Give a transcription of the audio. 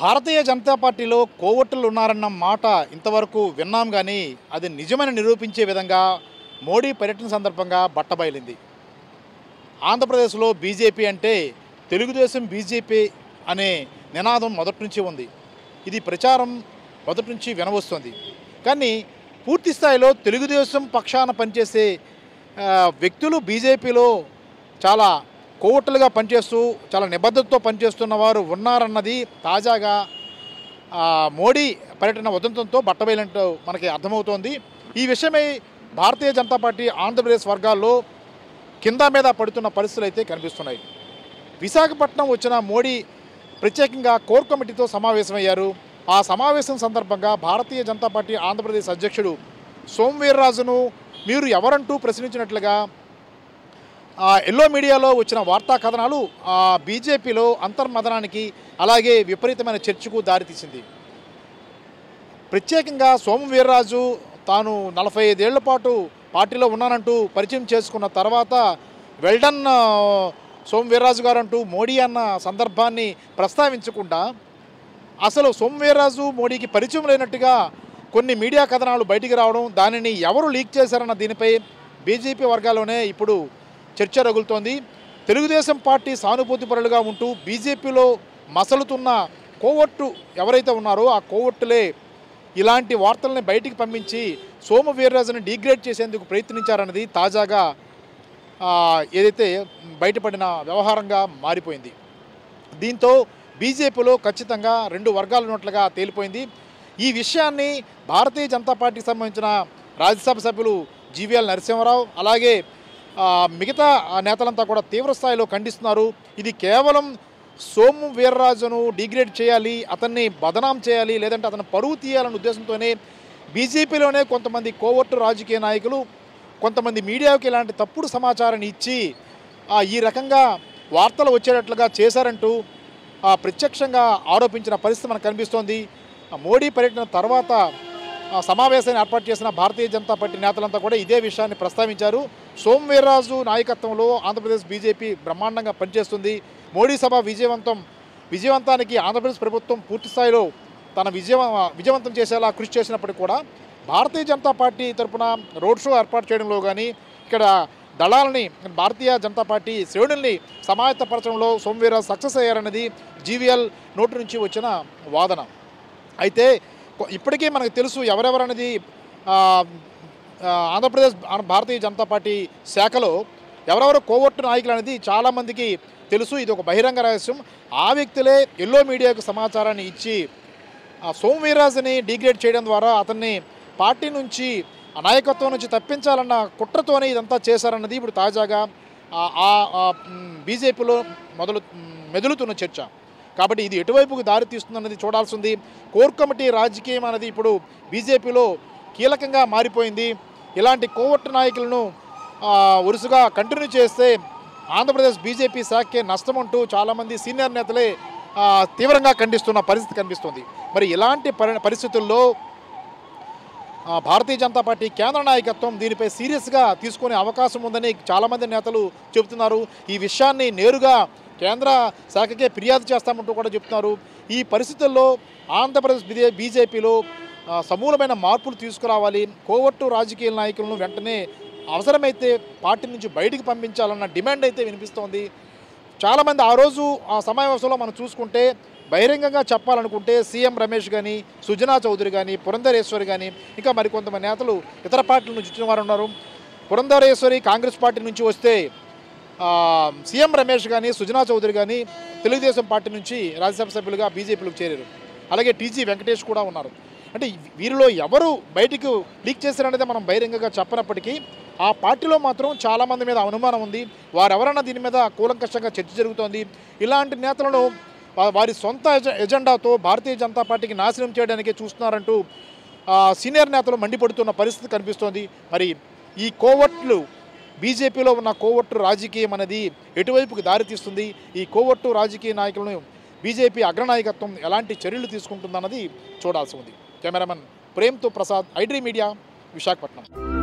భారతీయ జనతా పార్టీలో కోవట్టులు ఉన్నారన్న మాట ఇంతవరకు విన్నాం కానీ అది నిజమని నిరూపించే విధంగా మోడీ పర్యటన సందర్భంగా బట్టబయలింది ఆంధ్రప్రదేశ్లో బీజేపీ అంటే తెలుగుదేశం బీజేపీ అనే నినాదం మొదటి నుంచి ఉంది ఇది ప్రచారం మొదటి నుంచి వినవస్తుంది కానీ పూర్తి స్థాయిలో తెలుగుదేశం పక్షాన పనిచేసే ఆ, వ్యక్తులు బీజేపీలో చాలా కోవట్టులుగా పనిచేస్తూ చాలా నిబద్ధతతో పనిచేస్తున్న వారు ఉన్నారన్నది తాజాగా ఆ, మోడీ పర్యటన ఉదంతంతో బట్టబయలంటూ మనకి అర్థమవుతోంది ఈ విషయమై భారతీయ జనతా పార్టీ ఆంధ్రప్రదేశ్ వర్గాల్లో కింద మీద పడుతున్న పరిస్థితులు అయితే కనిపిస్తున్నాయి విశాఖపట్నం వచ్చిన మోడీ ప్రత్యేకంగా కోర్ కమిటీతో సమావేశమయ్యారు ఆ సమావేశం సందర్భంగా భారతీయ జనతా పార్టీ ఆంధ్రప్రదేశ్ అధ్యక్షుడు సోమవీర్రాజును మీరు ఎవరంటూ ప్రశ్నించినట్లుగా ఆ, ఎల్లో మీడియాలో వచ్చిన వార్తా కథనాలు ఆ, బీజేపీలో అంతర్మదనానికి అలాగే విపరీతమైన చర్చకు దారితీసింది ప్రత్యేకంగా సోము వీర్రాజు తాను నలభై ఐదేళ్ల పాటు పార్టీలో ఉన్నానంటూ పరిచయం చేసుకున్న తర్వాత వెల్డన్ ఆ, సోము వీర్రాజు గారు అంటూ మోడీ అన్న సందర్భాన్ని ప్రస్తావించకుండా అసలు సోము వీర్రాజు మోడీకి పరిచయం లేనట్టుగా కొన్ని మీడియా కథనాలు బయటికి రావడం దానిని ఎవరు లీక్ చేశారన్న దీనిపై బీజేపీ వర్గాల్లోనే ఇప్పుడు చర్చ రగులుతోంది తెలుగుదేశం పార్టీ సానుభూతి పరులుగా ఉంటూ బీజేపీలో మసలుతున్న కోవట్టు ఎవరైతే ఉన్నారో ఆ కోవట్టులే ఇలాంటి వార్తల్ని బయటికి పంపించి సోము వీర్రాజుని డిగ్రేడ్ చేసేందుకు ప్రయత్నించారన్నది తాజాగా ఆ, ఏదైతే బయటపడిన వ్యవహారంగా మారిపోయింది దీంతో బీజేపీలో ఖచ్చితంగా రెండు వర్గాలు ఉన్నట్లుగా తేలిపోయింది ఈ విషయాన్ని భారతీయ జనతా పార్టీకి సంబంధించిన రాజ్యసభ సభ్యులు జీవీఎల్ నరసింహారావు అలాగే ఆ, మిగతా ఆ నేతలంతా కూడా తీవ్ర స్థాయిలో ఖండిస్తున్నారు ఇది కేవలం సోము వీర్రాజును డిగ్రేడ్ చేయాలి అతన్ని బదనాం చేయాలి లేదంటే అతను పరువు తీయాలనే ఉద్దేశంతోనే బీజేపీలోనే కొంతమంది కోవట్టు రాజకీయ నాయకులు కొంతమంది మీడియాకి ఇలాంటి తప్పుడు సమాచారాన్ని ఇచ్చి ఆ, ఈ రకంగా వార్తలు వచ్చేటట్లుగా చేశారంటూ ఆ, ప్రత్యక్షంగా ఆరోపించిన పరిస్థితి మనకు కనిపిస్తోంది ఆ, మోడీ పర్యటన తర్వాత ఆ, సమావేశాన్ని ఏర్పాటు చేసిన భారతీయ జనతా పార్టీ నేతలంతా కూడా ఇదే విషయాన్ని ప్రస్తావించారు సోమ్ వీర్రాజు నాయకత్వంలో ఆంధ్రప్రదేశ్ బీజేపీ బ్రహ్మాండంగా పనిచేస్తుంది మోడీ సభ విజయవంతం విజయవంతానికి ఆంధ్రప్రదేశ్ ప్రభుత్వం పూర్తి స్థాయిలో తన విజయ విజయవంతం చేసేలా కృషి చేసినప్పటికీ కూడా భారతీయ జనతా పార్టీ తరపున రోడ్ షో ఏర్పాటు చేయడంలో కానీ ఇక్కడ దళాలని భారతీయ జనతా పార్టీ శ్రేణుల్ని సమాయత్తపరచడంలో సోమవీరాజు సక్సెస్ అయ్యారన్నది జీవీఎల్ నోటి నుంచి వచ్చిన వాదన అయితే కొ- ఇప్పటికీ మనకు తెలుసు ఎవరెవరనేది ఆ, ఆ, ఆంధ్రప్రదేశ్ ఆ- భారతీయ జనతా పార్టీ శాఖలో ఎవరెవరు కోవట్టు నాయకులు అనేది చాలామందికి తెలుసు ఇది ఒక బహిరంగ రహస్యం ఆ వ్యక్తులే ఎల్లో మీడియాకు సమాచారాన్ని ఇచ్చి ఆ సోమవీరాజుని డిగ్రేడ్ చేయడం ద్వారా అతన్ని పార్టీ నుంచి ఆ నాయకత్వం నుంచి తప్పించాలన్న కుట్రతోనే ఇదంతా చేశారన్నది ఇప్పుడు తాజాగా ఆ- ఆ- ఆ, మ్, బీజేపీలో మొదలు మ్, మెదులుతున్న చర్చ కాబట్టి ఇది ఎటువైపుకు దారి తీస్తుందన్నది చూడాల్సింది కోర్ కమిటీ రాజకీయం అనేది ఇప్పుడు బీజేపీలో కీలకంగా మారిపోయింది ఇలాంటి కోవట్టు నాయకులను ఆ, వరుసగా కంటిన్యూ చేస్తే ఆంధ్రప్రదేశ్ బీజేపీ శాఖకే నష్టం అంటూ చాలామంది సీనియర్ నేతలే ఆ, తీవ్రంగా ఖండిస్తున్న పరిస్థితి కనిపిస్తుంది మరి ఇలాంటి పరి పరిస్థితుల్లో ఆ, భారతీయ జనతా పార్టీ కేంద్ర నాయకత్వం దీనిపై సీరియస్గా తీసుకునే అవకాశం ఉందని చాలామంది నేతలు చెబుతున్నారు ఈ విషయాన్ని నేరుగా కేంద్ర శాఖకే ఫిర్యాదు చేస్తామంటూ కూడా చెప్తున్నారు ఈ పరిస్థితుల్లో ఆంధ్రప్రదేశ్ బిజే బీజేపీలో ఆ, సమూలమైన మార్పులు తీసుకురావాలి కోవట్టు రాజకీయ నాయకులను వెంటనే అవసరమైతే పార్టీ నుంచి బయటికి పంపించాలన్న డిమాండ్ అయితే వినిపిస్తోంది చాలామంది ఆ రోజు ఆ సమావేశంలో మనం చూసుకుంటే బహిరంగంగా చెప్పాలనుకుంటే సీఎం రమేష్ కానీ సుజనా చౌదరి కానీ పురంధరేశ్వరి కానీ ఇంకా మరికొంతమంది నేతలు ఇతర పార్టీల నుంచి వచ్చిన వారు ఉన్నారు పురంధరేశ్వరి కాంగ్రెస్ పార్టీ నుంచి వస్తే ఆ, సీఎం రమేష్ కానీ సుజనా చౌదరి కానీ తెలుగుదేశం పార్టీ నుంచి రాజ్యసభ సభ్యులుగా బీజేపీలోకి చేరారు అలాగే టీజీ వెంకటేష్ కూడా ఉన్నారు అంటే వీరిలో ఎవరు బయటికి లీక్ చేశారనేది మనం బహిరంగంగా చెప్పనప్పటికీ ఆ పార్టీలో మాత్రం చాలామంది మీద అనుమానం ఉంది వారెవరన్నా దీని మీద కూలంకషంగా చర్చ జరుగుతోంది ఇలాంటి నేతలను వా- వారి సొంత ఎజ- ఎజెండాతో భారతీయ జనతా పార్టీకి నాశనం చేయడానికే చూస్తున్నారంటూ ఆ, సీనియర్ నేతలు మండిపడుతున్న పరిస్థితి కనిపిస్తోంది మరి ఈ కోవట్లు బీజేపీలో ఉన్న కోవట్టు రాజకీయం అనేది ఎటువైపుకి దారితీస్తుంది ఈ కోవట్టు రాజకీయ నాయకులను బీజేపీ అగ్రనాయకత్వం ఎలాంటి చర్యలు తీసుకుంటుందన్నది చూడాల్సి ఉంది కెమెరామెన్ ప్రేమ్తో ప్రసాద్ ఐడ్రీ మీడియా విశాఖపట్నం